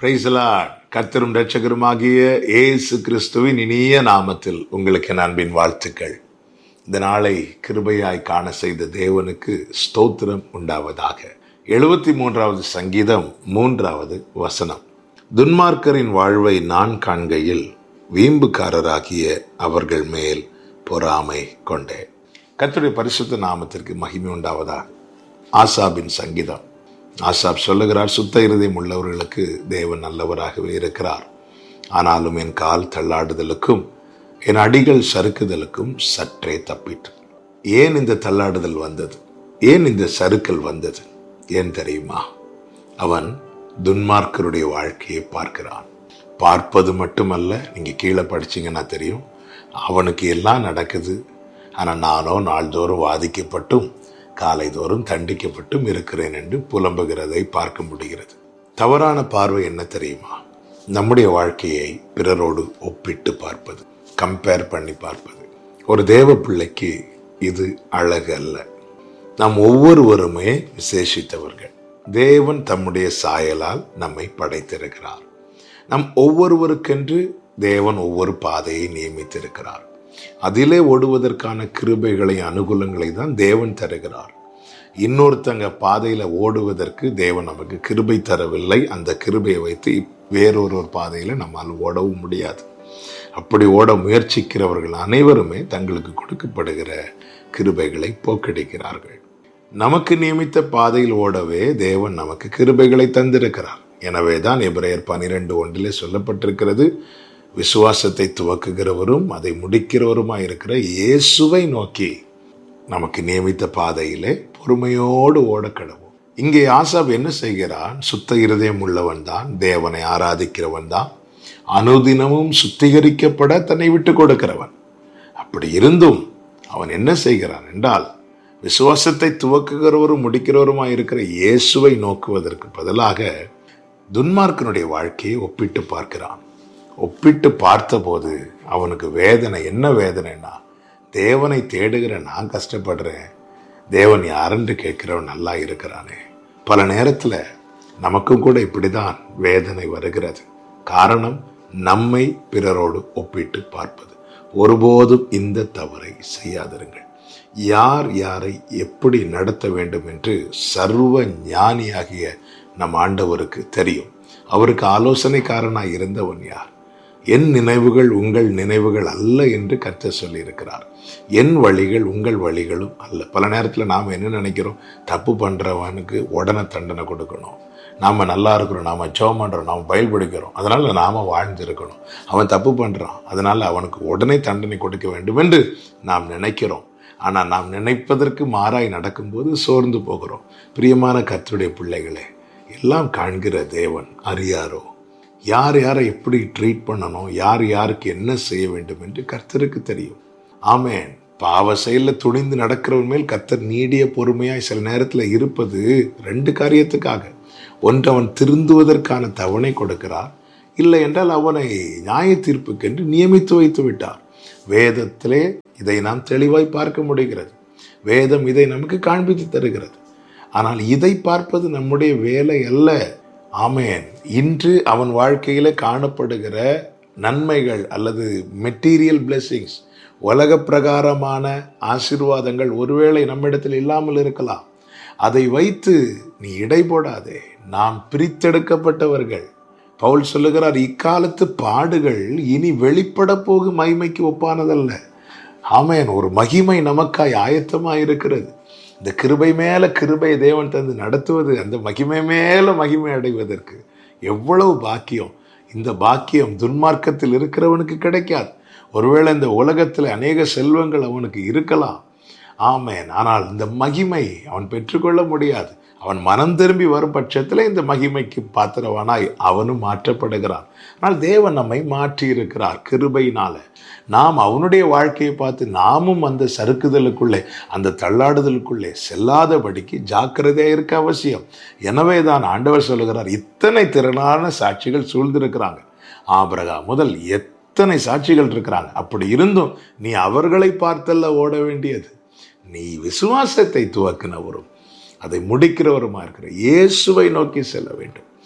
பிரைசலா கர்த்தரும் ரட்சகருமாகிய இயேசு கிறிஸ்துவின் இனிய நாமத்தில் உங்களுக்கு என் அன்பின் வாழ்த்துக்கள் இந்த நாளை கிருபையாய் காண செய்த தேவனுக்கு ஸ்தோத்திரம் உண்டாவதாக எழுபத்தி மூன்றாவது சங்கீதம் மூன்றாவது வசனம் துன்மார்க்கரின் வாழ்வை நான் காண்கையில் வீம்புக்காரராகிய அவர்கள் மேல் பொறாமை கொண்டேன் கர்த்தருடைய பரிசுத்த நாமத்திற்கு மகிமை உண்டாவதாக ஆசாபின் சங்கீதம் ஆசாப் சொல்லுகிறார் சுத்த இருதயம் உள்ளவர்களுக்கு தேவன் நல்லவராகவே இருக்கிறார் ஆனாலும் என் கால் தள்ளாடுதலுக்கும் என் அடிகள் சறுக்குதலுக்கும் சற்றே தப்பிட்டு ஏன் இந்த தள்ளாடுதல் வந்தது ஏன் இந்த சறுக்கல் வந்தது ஏன் தெரியுமா அவன் துன்மார்க்கருடைய வாழ்க்கையை பார்க்கிறான் பார்ப்பது மட்டுமல்ல நீங்க கீழே படிச்சீங்கன்னா தெரியும் அவனுக்கு எல்லாம் நடக்குது ஆனா நானோ நாள்தோறும் வாதிக்கப்பட்டும் காலைதோறும் தண்டிக்கப்பட்டும் இருக்கிறேன் என்று புலம்புகிறதை பார்க்க முடிகிறது தவறான பார்வை என்ன தெரியுமா நம்முடைய வாழ்க்கையை பிறரோடு ஒப்பிட்டு பார்ப்பது கம்பேர் பண்ணி பார்ப்பது ஒரு தேவ பிள்ளைக்கு இது அழகு அல்ல நாம் ஒவ்வொருவருமே விசேஷித்தவர்கள் தேவன் தம்முடைய சாயலால் நம்மை படைத்திருக்கிறார் நம் ஒவ்வொருவருக்கென்று தேவன் ஒவ்வொரு பாதையை நியமித்திருக்கிறார் அதிலே ஓடுவதற்கான கிருபைகளை அனுகூலங்களை தான் தேவன் தருகிறார் இன்னொருத்தங்க பாதையில ஓடுவதற்கு தேவன் நமக்கு கிருபை தரவில்லை அந்த கிருபையை வைத்து வேறொரு ஒரு பாதையில நம்மால் ஓடவும் முடியாது அப்படி ஓட முயற்சிக்கிறவர்கள் அனைவருமே தங்களுக்கு கொடுக்கப்படுகிற கிருபைகளை போக்கடிக்கிறார்கள் நமக்கு நியமித்த பாதையில் ஓடவே தேவன் நமக்கு கிருபைகளை தந்திருக்கிறார் எனவே தான் எபிரேயர் பனிரெண்டு ஒன்றிலே சொல்லப்பட்டிருக்கிறது விசுவாசத்தை துவக்குகிறவரும் அதை முடிக்கிறவருமாய் இருக்கிற இயேசுவை நோக்கி நமக்கு நியமித்த பாதையிலே பொறுமையோடு ஓட கடவும் இங்கே ஆசாப் என்ன செய்கிறான் சுத்த இருதயம் உள்ளவன் தான் தேவனை ஆராதிக்கிறவன் தான் அனுதினமும் சுத்திகரிக்கப்பட தன்னை விட்டு கொடுக்கிறவன் அப்படி இருந்தும் அவன் என்ன செய்கிறான் என்றால் விசுவாசத்தை துவக்குகிறவரும் முடிக்கிறவருமாய் இருக்கிற இயேசுவை நோக்குவதற்கு பதிலாக துன்மார்க்கனுடைய வாழ்க்கையை ஒப்பிட்டு பார்க்கிறான் ஒப்பிட்டு பார்த்தபோது அவனுக்கு வேதனை என்ன வேதனைனா தேவனை தேடுகிற நான் கஷ்டப்படுறேன் தேவன் யாருன்னு கேட்கிறவன் நல்லா இருக்கிறானே பல நேரத்தில் நமக்கும் கூட இப்படிதான் வேதனை வருகிறது காரணம் நம்மை பிறரோடு ஒப்பிட்டு பார்ப்பது ஒருபோதும் இந்த தவறை செய்யாதிருங்கள் யார் யாரை எப்படி நடத்த வேண்டும் என்று சர்வ ஞானியாகிய நம் ஆண்டவருக்கு தெரியும் அவருக்கு ஆலோசனைக்காரனாய் இருந்தவன் யார் என் நினைவுகள் உங்கள் நினைவுகள் அல்ல என்று கற்று சொல்லியிருக்கிறார் என் வழிகள் உங்கள் வழிகளும் அல்ல பல நேரத்தில் நாம் என்ன நினைக்கிறோம் தப்பு பண்ணுறவனுக்கு உடனே தண்டனை கொடுக்கணும் நாம் நல்லா இருக்கிறோம் நாம் ஜோம் பண்ணுறோம் நாம் பயில் பிடிக்கிறோம் அதனால் நாம் வாழ்ந்திருக்கணும் அவன் தப்பு பண்ணுறான் அதனால் அவனுக்கு உடனே தண்டனை கொடுக்க வேண்டும் என்று நாம் நினைக்கிறோம் ஆனால் நாம் நினைப்பதற்கு மாறாய் நடக்கும்போது சோர்ந்து போகிறோம் பிரியமான கர்த்தருடைய பிள்ளைகளே எல்லாம் காண்கிற தேவன் அறியாரோ யார் யாரை எப்படி ட்ரீட் பண்ணணும் யார் யாருக்கு என்ன செய்ய வேண்டும் என்று கர்த்தருக்கு தெரியும் ஆமேன் பாவ செயலில் துணிந்து நடக்கிறவன் மேல் கர்த்தர் நீடிய பொறுமையாய் சில நேரத்தில் இருப்பது ரெண்டு காரியத்துக்காக ஒன்று அவன் திருந்துவதற்கான தவணை கொடுக்கிறார் இல்லை என்றால் அவனை நியாய தீர்ப்புக்கென்று நியமித்து வைத்து விட்டார் வேதத்திலே இதை நாம் தெளிவாய் பார்க்க முடிகிறது வேதம் இதை நமக்கு காண்பித்து தருகிறது ஆனால் இதை பார்ப்பது நம்முடைய வேலை அல்ல ஆமேன் இன்று அவன் வாழ்க்கையில காணப்படுகிற நன்மைகள் அல்லது மெட்டீரியல் பிளெஸிங்ஸ் உலக பிரகாரமான ஆசிர்வாதங்கள் ஒருவேளை நம்மிடத்தில் இல்லாமல் இருக்கலாம் அதை வைத்து நீ இடை போடாதே நாம் பிரித்தெடுக்கப்பட்டவர்கள் பவுல் சொல்லுகிறார் இக்காலத்து பாடுகள் இனி வெளிப்பட போகும் மகிமைக்கு ஒப்பானதல்ல ஆமேன் ஒரு மகிமை நமக்காய் ஆயத்தமாக இருக்கிறது இந்த கிருபை மேல கிருபை தேவன் தந்து நடத்துவது அந்த மகிமை மேல மகிமை அடைவதற்கு எவ்வளவு பாக்கியம் இந்த பாக்கியம் துன்மார்க்கத்தில் இருக்கிறவனுக்கு கிடைக்காது ஒருவேளை இந்த உலகத்தில் அநேக செல்வங்கள் அவனுக்கு இருக்கலாம் ஆமேன் ஆனால் இந்த மகிமை அவன் பெற்றுக்கொள்ள முடியாது அவன் மனம் திரும்பி வரும் பட்சத்தில் இந்த மகிமைக்கு பாத்திரவானாய் அவனும் மாற்றப்படுகிறான் ஆனால் தேவன் நம்மை மாற்றி இருக்கிறார் கிருபையினால நாம் அவனுடைய வாழ்க்கையை பார்த்து நாமும் அந்த சறுக்குதலுக்குள்ளே அந்த தள்ளாடுதலுக்குள்ளே செல்லாதபடிக்கு ஜாக்கிரதையாக இருக்க அவசியம் எனவே தான் ஆண்டவர் சொல்லுகிறார் இத்தனை திறனான சாட்சிகள் சூழ்ந்திருக்கிறாங்க ஆபிரகா முதல் எத்தனை சாட்சிகள் இருக்கிறாங்க அப்படி இருந்தும் நீ அவர்களை பார்த்தல்ல ஓட வேண்டியது நீ விசுவாசத்தை துவக்கினவரும் அதை முடிக்கிறவருமா இருக்கிற இயேசுவை நோக்கி செல்ல வேண்டும்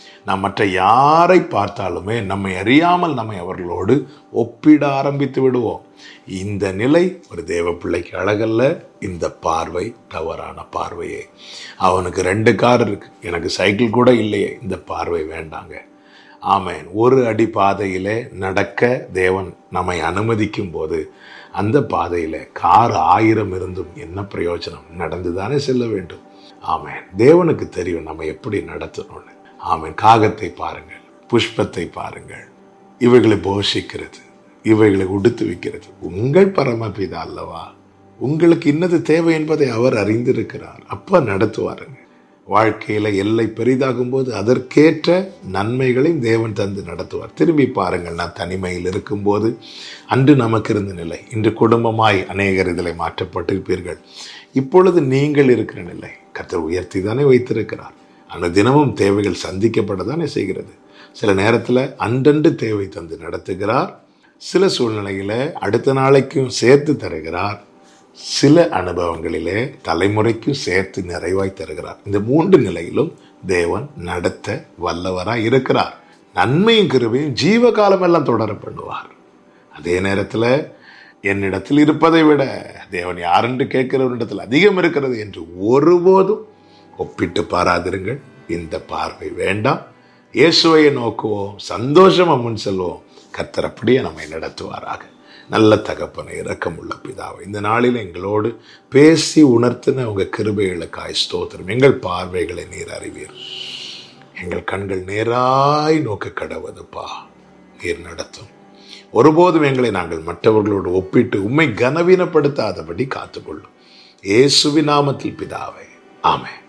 நாம் மற்ற யாரை பார்த்தாலுமே நம்மை அறியாமல் நம்மை அவர்களோடு ஒப்பிட ஆரம்பித்து விடுவோம் இந்த நிலை ஒரு தேவ பிள்ளைக்கு அழகல்ல இந்த பார்வை தவறான பார்வையே அவனுக்கு ரெண்டு கார் இருக்கு எனக்கு சைக்கிள் கூட இல்லையே இந்த பார்வை வேண்டாங்க ஆமேன் ஒரு அடி பாதையிலே நடக்க தேவன் நம்மை அனுமதிக்கும் போது அந்த பாதையில் கார் ஆயிரம் இருந்தும் என்ன பிரயோஜனம் நடந்து தானே செல்ல வேண்டும் ஆமேன் தேவனுக்கு தெரியும் நம்ம எப்படி நடத்தணும்னு ஆமேன் காகத்தை பாருங்கள் புஷ்பத்தை பாருங்கள் இவைகளை போஷிக்கிறது இவைகளை உடுத்து வைக்கிறது உங்கள் பரமபிதா அல்லவா உங்களுக்கு இன்னது தேவை என்பதை அவர் அறிந்திருக்கிறார் அப்ப நடத்துவாருங்க வாழ்க்கையில எல்லை பெரிதாகும் போது அதற்கேற்ற நன்மைகளையும் தேவன் தந்து நடத்துவார் திரும்பி பாருங்கள் நான் தனிமையில் இருக்கும்போது அன்று நமக்கு இருந்த நிலை இன்று குடும்பமாய் அநேகர் இதில் மாற்றப்பட்டிருப்பீர்கள் இப்பொழுது நீங்கள் இருக்கிற நிலை கத்தர் உயர்த்தி தானே வைத்திருக்கிறார் அந்த தினமும் தேவைகள் சந்திக்கப்பட தானே செய்கிறது சில நேரத்தில் அன்றன்று தேவை தந்து நடத்துகிறார் சில சூழ்நிலையில் அடுத்த நாளைக்கும் சேர்த்து தருகிறார் சில அனுபவங்களிலே தலைமுறைக்கும் சேர்த்து நிறைவாய் தருகிறார் இந்த மூன்று நிலையிலும் தேவன் நடத்த வல்லவராய் இருக்கிறார் நன்மையும் கிருபையும் ஜீவகாலம் எல்லாம் தொடர பண்ணுவார் அதே நேரத்தில் என்னிடத்தில் இருப்பதை விட தேவன் யாரென்று கேட்கிறவரிடத்தில் அதிகம் இருக்கிறது என்று ஒருபோதும் ஒப்பிட்டு பாராதிருங்கள் இந்த பார்வை வேண்டாம் இயேசுவையை நோக்குவோம் சந்தோஷமா முன் செல்வோம் கர்த்தர் அப்படியே நம்மை நடத்துவாராக நல்ல தகப்பனை இரக்கமுள்ள பிதாவை இந்த நாளில் எங்களோடு பேசி உணர்த்தின உங்க கிருபைகளுக்காய் ஸ்தோத்திரம் எங்கள் பார்வைகளை நீர் அறிவீர் எங்கள் கண்கள் நேராய் நோக்க கடவுதுப்பா நீர் நடத்தும் ஒருபோதும் எங்களை நாங்கள் மற்றவர்களோடு ஒப்பிட்டு உம்மை கனவீனப்படுத்தாதபடி காத்துக்கொள்ளும் இயேசுவி நாமத்தில் பிதாவை ஆமென்